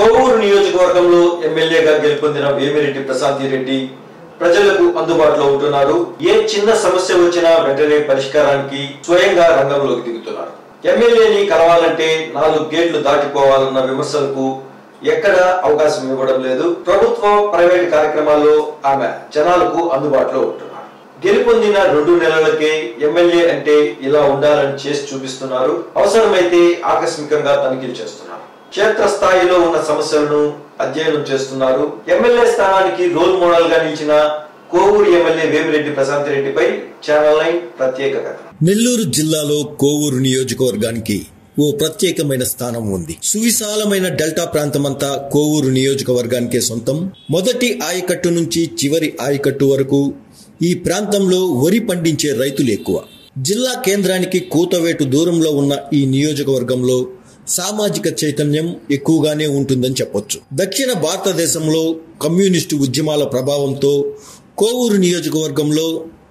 కోవూరు నియోజకవర్గంలో ఎమ్మెల్యేగా గెలుపొందిన వేమిరెడ్డి ప్రశాంతి రెడ్డి ప్రజలకు అందుబాటులో ఉంటున్నారు ఏ చిన్న సమస్య వచ్చినా వెంటనే పరిష్కారానికి స్వయంగా రంగంలోకి దిగుతున్నారు ఎమ్మెల్యేని కలవాలంటే నాలుగు గేట్లు దాటిపోవాలన్న విమర్శలకు ఎక్కడ అవకాశం ఇవ్వడం లేదు ప్రభుత్వ ప్రైవేట్ కార్యక్రమాల్లో ఆమె జనాలకు అందుబాటులో ఉంటున్నారు గెలుపొందిన రెండు నెలలకే ఎమ్మెల్యే అంటే ఇలా ఉండాలని చేసి చూపిస్తున్నారు అవసరమైతే ఆకస్మికంగా తనిఖీలు చేస్తున్నారు క్షేత్ర స్థాయిలో ఉన్న సమస్యలను అధ్యయనం చేస్తున్నారు ఎమ్మెల్యే స్థానానికి రోల్ మోడల్ గా నిలిచిన కోవూరు ఎమ్మెల్యే వేమిరెడ్డి ప్రశాంత్ రెడ్డిపై ఛానల్ నైన్ ప్రత్యేక కథనం నెల్లూరు జిల్లాలో కోవూరు నియోజకవర్గానికి ఓ ప్రత్యేకమైన స్థానం ఉంది సువిశాలమైన డెల్టా ప్రాంతమంతా కోవూరు నియోజకవర్గానికే సొంతం మొదటి ఆయకట్టు నుంచి చివరి ఆయకట్టు వరకు ఈ ప్రాంతంలో వరి పండించే రైతులు ఎక్కువ జిల్లా కేంద్రానికి కూతవేటు దూరంలో ఉన్న ఈ నియోజకవర్గంలో సామాజిక చైతన్యం ఎక్కువగానే ఉంటుందని చెప్పొచ్చు దక్షిణ భారతదేశంలో కమ్యూనిస్టు ఉద్యమాల ప్రభావంతో కోవూరు నియోజకవర్గంలో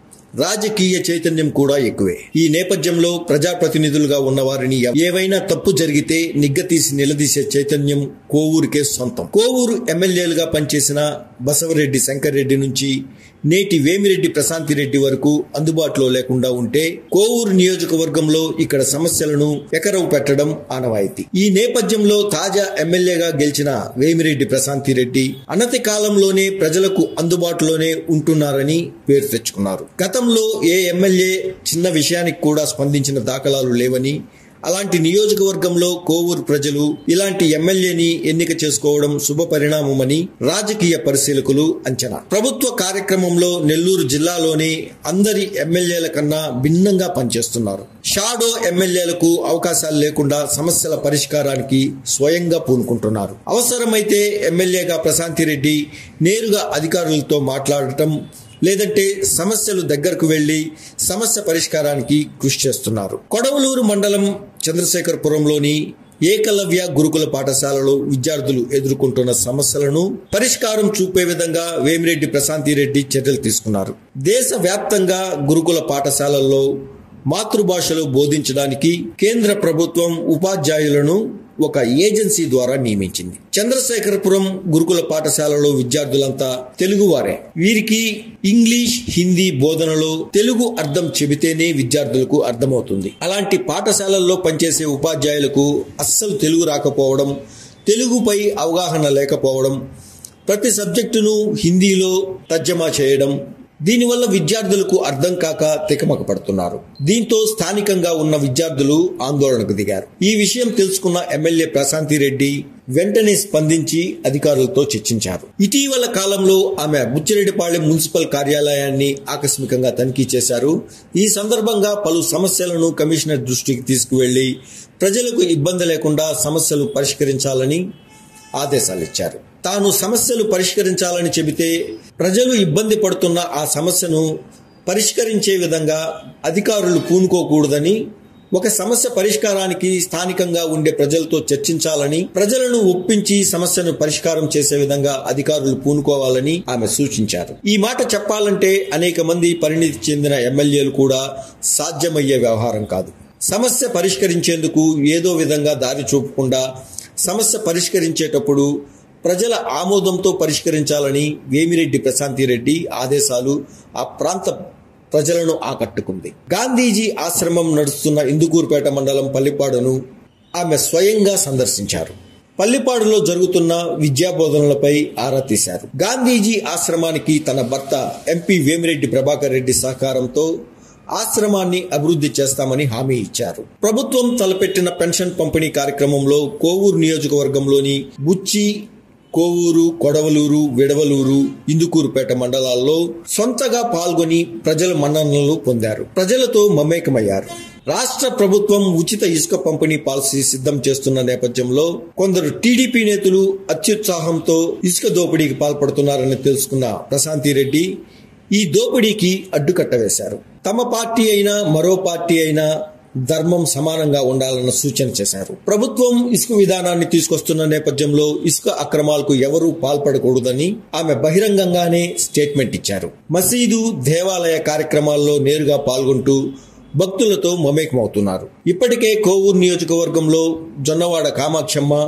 రాజకీయ చైతన్యం కూడా ఎక్కువే ఈ నేపథ్యంలో ప్రజాప్రతినిధులుగా ఉన్న వారిని ఏవైనా తప్పు జరిగితే నిగ్గతీసి నిలదీసే చైతన్యం కోవూరుకే సొంతం కోవూరు ఎమ్మెల్యేలుగా పనిచేసిన బసవరెడ్డి శంకర్రెడ్డి నుంచి నేటి వేమిరెడ్డి ప్రశాంతిరెడ్డి వరకు అందుబాటులో లేకుండా ఉంటే కోవూరు నియోజకవర్గంలో ఇక్కడ సమస్యలను ఎకరవు పెట్టడం ఆనవాయితీ ఈ నేపథ్యంలో తాజా ఎమ్మెల్యేగా గెలిచిన వేమిరెడ్డి ప్రశాంతిరెడ్డి అనతి కాలంలోనే ప్రజలకు అందుబాటులోనే ఉంటున్నారని పేరు తెచ్చుకున్నారు గతంలో ఏ ఎమ్మెల్యే చిన్న విషయానికి కూడా స్పందించిన దాఖలాలు లేవని అలాంటి నియోజకవర్గంలో కోవూరు ప్రజలు ఇలాంటి ఎమ్మెల్యేని ఎన్నిక చేసుకోవడం శుభ పరిణామమని రాజకీయ పరిశీలకులు అంచనా ప్రభుత్వ కార్యక్రమంలో నెల్లూరు జిల్లాలోని అందరి ఎమ్మెల్యేల కన్నా భిన్నంగా పనిచేస్తున్నారు షాడో ఎమ్మెల్యేలకు అవకాశాలు లేకుండా సమస్యల పరిష్కారానికి స్వయంగా పూనుకుంటున్నారు అవసరమైతే ఎమ్మెల్యేగా ప్రశాంతిరెడ్డి నేరుగా అధికారులతో మాట్లాడటం లేదంటే సమస్యలు దగ్గరకు వెళ్లి సమస్య పరిష్కారానికి కృషి చేస్తున్నారు కొడవలూరు మండలం చంద్రశేఖరపురంలోని ఏకలవ్య గురుకుల పాఠశాలలో విద్యార్థులు ఎదుర్కొంటున్న సమస్యలను పరిష్కారం చూపే విధంగా వేమిరెడ్డి ప్రశాంతిరెడ్డి చర్యలు తీసుకున్నారు దేశవ్యాప్తంగా గురుకుల పాఠశాలల్లో మాతృభాషలో బోధించడానికి కేంద్ర ప్రభుత్వం ఉపాధ్యాయులను ఒక ఏజెన్సీ ద్వారా నియమించింది చంద్రశేఖరపురం గురుకుల పాఠశాలలో విద్యార్థులంతా తెలుగువారే వీరికి ఇంగ్లీష్ హిందీ బోధనలో తెలుగు అర్థం చెబితేనే విద్యార్థులకు అర్థమవుతుంది అలాంటి పాఠశాలల్లో పనిచేసే ఉపాధ్యాయులకు అస్సలు తెలుగు రాకపోవడం తెలుగుపై అవగాహన లేకపోవడం ప్రతి సబ్జెక్టును హిందీలో తర్జమా చేయడం దీనివల్ల విద్యార్థులకు అర్థం కాక తికమక పడుతున్నారు దీంతో స్థానికంగా ఉన్న విద్యార్థులు ఆందోళనకు దిగారు ఈ విషయం తెలుసుకున్న ఎమ్మెల్యే ప్రశాంతి రెడ్డి వెంటనే స్పందించి అధికారులతో చర్చించారు ఇటీవల కాలంలో ఆమె బుచ్చిరెడ్డిపాళెం మున్సిపల్ కార్యాలయాన్ని ఆకస్మికంగా తనిఖీ చేశారు ఈ సందర్భంగా పలు సమస్యలను కమిషనర్ దృష్టికి తీసుకువెళ్లి ప్రజలకు ఇబ్బంది లేకుండా సమస్యలు పరిష్కరించాలని ఆదేశాలు ఇచ్చారు తాను సమస్యలు పరిష్కరించాలని చెబితే ప్రజలు ఇబ్బంది పడుతున్న ఆ సమస్యను పరిష్కరించే విధంగా అధికారులు పూనుకోకూడదని ఒక సమస్య పరిష్కారానికి స్థానికంగా ఉండే ప్రజలతో చర్చించాలని ప్రజలను ఒప్పించి సమస్యను పరిష్కారం చేసే విధంగా అధికారులు పూనుకోవాలని ఆమె సూచించారు ఈ మాట చెప్పాలంటే అనేక మంది పరిణితి చెందిన ఎమ్మెల్యేలు కూడా సాధ్యమయ్యే వ్యవహారం కాదు సమస్య పరిష్కరించేందుకు ఏదో విధంగా దారి చూపకుండా సమస్య పరిష్కరించేటప్పుడు ప్రజల ఆమోదంతో పరిష్కరించాలని వేమిరెడ్డి ప్రశాంతిరెడ్డి ఆదేశాలు ఆ ప్రాంత ప్రజలను ఆకట్టుకుంది గాంధీజీ ఆశ్రమం నడుస్తున్న ఇందుకూరుపేట మండలం పల్లిపాడును ఆమె స్వయంగా సందర్శించారు పల్లిపాడులో జరుగుతున్న విద్యాబోధనలపై ఆరా తీశారు గాంధీజీ ఆశ్రమానికి తన భర్త ఎంపీ వేమిరెడ్డి ప్రభాకర్ రెడ్డి సహకారంతో ఆశ్రమాన్ని అభివృద్ధి చేస్తామని హామీ ఇచ్చారు ప్రభుత్వం తలపెట్టిన పెన్షన్ పంపిణీ కార్యక్రమంలో కోవూరు నియోజకవర్గంలోని బుచ్చి కోవూరు కొడవలూరు విడవలూరు ఇందుకూరుపేట మండలాల్లో సొంతగా పాల్గొని ప్రజల మన్ననలు పొందారు ప్రజలతో మమేకమయ్యారు రాష్ట్ర ప్రభుత్వం ఉచిత ఇసుక పంపిణీ పాలసీ సిద్ధం చేస్తున్న నేపథ్యంలో కొందరు టీడీపీ నేతలు అత్యుత్సాహంతో ఇసుక దోపిడీకి పాల్పడుతున్నారని తెలుసుకున్న ప్రశాంతి రెడ్డి ఈ దోపిడీకి అడ్డుకట్ట వేశారు తమ పార్టీ అయినా మరో పార్టీ అయినా ధర్మం సమానంగా ఉండాలన్న సూచన చేశారు ప్రభుత్వం ఇసుక విధానాన్ని తీసుకొస్తున్న నేపథ్యంలో ఇసుక అక్రమాలకు ఎవరూ పాల్పడకూడదని ఆమె బహిరంగంగానే స్టేట్మెంట్ ఇచ్చారు మసీదు దేవాలయ కార్యక్రమాల్లో నేరుగా పాల్గొంటూ భక్తులతో మమేకమవుతున్నారు ఇప్పటికే కోవూరు నియోజకవర్గంలో జొన్నవాడ కామాక్షమ్మ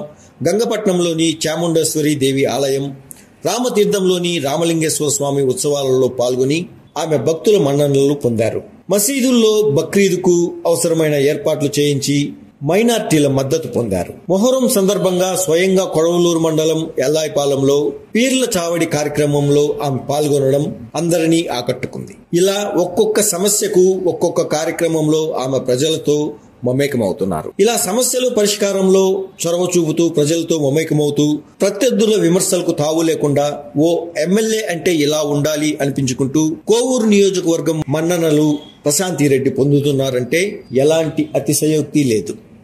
గంగపట్నంలోని చాముండేశ్వరి దేవి ఆలయం రామతీర్థంలోని రామలింగేశ్వర స్వామి ఉత్సవాలలో పాల్గొని ఆమె భక్తుల మన్ననలు పొందారు మసీదుల్లో బక్రీదుకు అవసరమైన ఏర్పాట్లు చేయించి మైనార్టీల మద్దతు పొందారు మొహరం సందర్భంగా స్వయంగా కొడవలూరు మండలం ఎల్లాయిపాలెంలో పీర్ల చావడి కార్యక్రమంలో ఆమె పాల్గొనడం అందరినీ ఆకట్టుకుంది ఇలా ఒక్కొక్క సమస్యకు ఒక్కొక్క కార్యక్రమంలో ఆమె ప్రజలతో మమేకమవుతున్నారు ఇలా సమస్యలు పరిష్కారంలో చొరవ చూపుతూ ప్రజలతో మమేకమవుతూ ప్రత్యర్థుల విమర్శలకు తావు లేకుండా ఓ ఎమ్మెల్యే అంటే ఇలా ఉండాలి అనిపించుకుంటూ కోవూరు నియోజకవర్గం మన్ననలు ప్రశాంతి రెడ్డి పొందుతున్నారంటే ఎలాంటి అతిశయోక్తి లేదు